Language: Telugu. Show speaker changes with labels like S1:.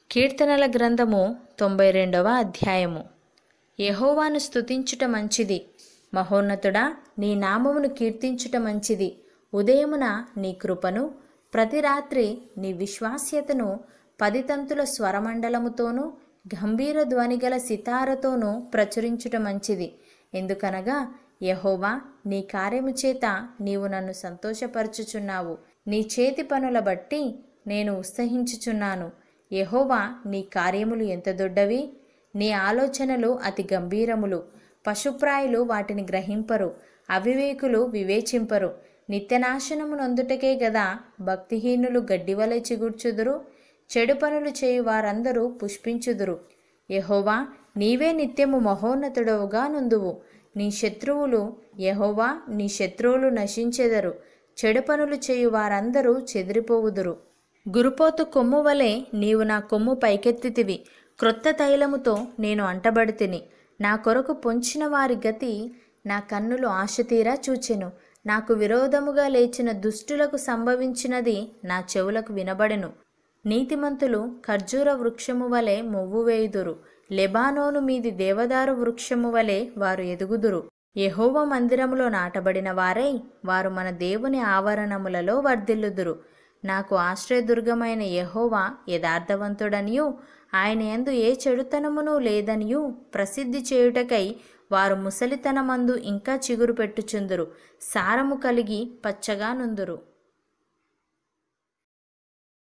S1: కీర్తనల గ్రంథము తొంభై రెండవ అధ్యాయము యెహోవాను స్తుతించుట మంచిది మహోన్నతుడా నీ నామమును కీర్తించుట మంచిది ఉదయమున నీ కృపను ప్రతి రాత్రి నీ విశ్వాస్యతను పదితంతుల స్వరమండలముతోనూ గంభీర ధ్వనిగల సితారతోనూ ప్రచురించుట మంచిది ఎందుకనగా యహోవా నీ కార్యము చేత నీవు నన్ను సంతోషపరచుచున్నావు నీ చేతి పనుల బట్టి నేను ఉత్సహించుచున్నాను యహోవా నీ కార్యములు ఎంత దొడ్డవి నీ ఆలోచనలు అతి గంభీరములు పశుప్రాయులు వాటిని గ్రహింపరు అవివేకులు వివేచింపరు నిత్యనాశనము నొందుటకే గదా భక్తిహీనులు గడ్డివలె చిగుర్చుదురు చెడు పనులు చేయు వారందరూ పుష్పించుదురు యహోవా నీవే నిత్యము మహోన్నతుడవుగా నుందువు నీ శత్రువులు యహోవా నీ శత్రువులు నశించెదరు చెడు పనులు చేయు వారందరూ చెదిరిపోవుదురు గురుపోతు కొమ్ము వలె నీవు నా కొమ్ము పైకెత్తితివి క్రొత్త తైలముతో నేను అంటబడితిని నా కొరకు పొంచిన వారి గతి నా కన్నులు ఆశతీరా చూచెను నాకు విరోధముగా లేచిన దుష్టులకు సంభవించినది నా చెవులకు వినబడెను నీతిమంతులు ఖర్జూర వృక్షము వలె మొవ్వు వేయుదురు లెబానోను మీది దేవదారు వృక్షము వలె వారు ఎదుగుదురు యెహోవ మందిరములో నాటబడిన వారై వారు మన దేవుని ఆవరణములలో వర్ధిల్లుదురు నాకు ఆశ్రయదుర్గమైన యెహోవా యథార్థవంతుడనియు ఆయన యందు ఏ చెడుతనమును లేదనియు ప్రసిద్ధి చేయుటకై వారు ముసలితనమందు ఇంకా చిగురు పెట్టుచుందురు సారము కలిగి పచ్చగా నుందురు